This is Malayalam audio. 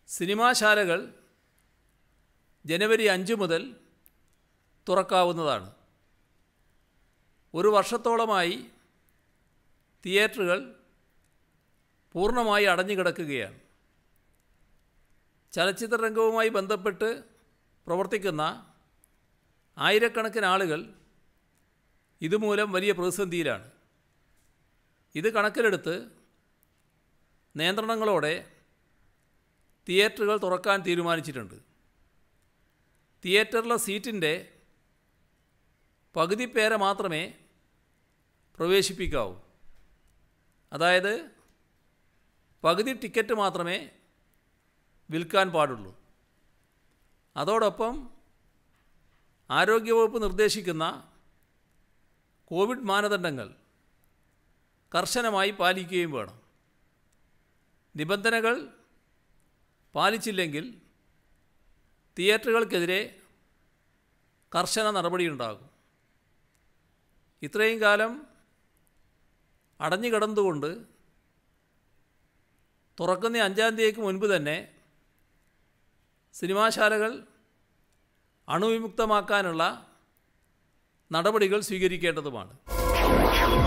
സിനിമാശാലകൾ ജനുവരി അഞ്ച് മുതൽ തുറക്കാവുന്നതാണ് ഒരു വർഷത്തോളമായി തിയേറ്ററുകൾ പൂർണ്ണമായി അടഞ്ഞു കിടക്കുകയാണ് ചലച്ചിത്ര രംഗവുമായി ബന്ധപ്പെട്ട് പ്രവർത്തിക്കുന്ന ആയിരക്കണക്കിന് ആളുകൾ ഇതുമൂലം വലിയ പ്രതിസന്ധിയിലാണ് ഇത് കണക്കിലെടുത്ത് നിയന്ത്രണങ്ങളോടെ തിയേറ്ററുകൾ തുറക്കാൻ തീരുമാനിച്ചിട്ടുണ്ട് തിയേറ്ററിലെ സീറ്റിൻ്റെ പകുതി പേരെ മാത്രമേ പ്രവേശിപ്പിക്കാവൂ അതായത് പകുതി ടിക്കറ്റ് മാത്രമേ വിൽക്കാൻ പാടുള്ളൂ അതോടൊപ്പം ആരോഗ്യവകുപ്പ് നിർദ്ദേശിക്കുന്ന കോവിഡ് മാനദണ്ഡങ്ങൾ കർശനമായി പാലിക്കുകയും വേണം നിബന്ധനകൾ പാലിച്ചില്ലെങ്കിൽ തിയേറ്ററുകൾക്കെതിരെ കർശന നടപടിയുണ്ടാകും ഇത്രയും കാലം അടഞ്ഞു കിടന്നുകൊണ്ട് തുറക്കുന്ന അഞ്ചാം തീയതിക്ക് മുൻപ് തന്നെ സിനിമാശാലകൾ അണുവിമുക്തമാക്കാനുള്ള നടപടികൾ സ്വീകരിക്കേണ്ടതുമാണ്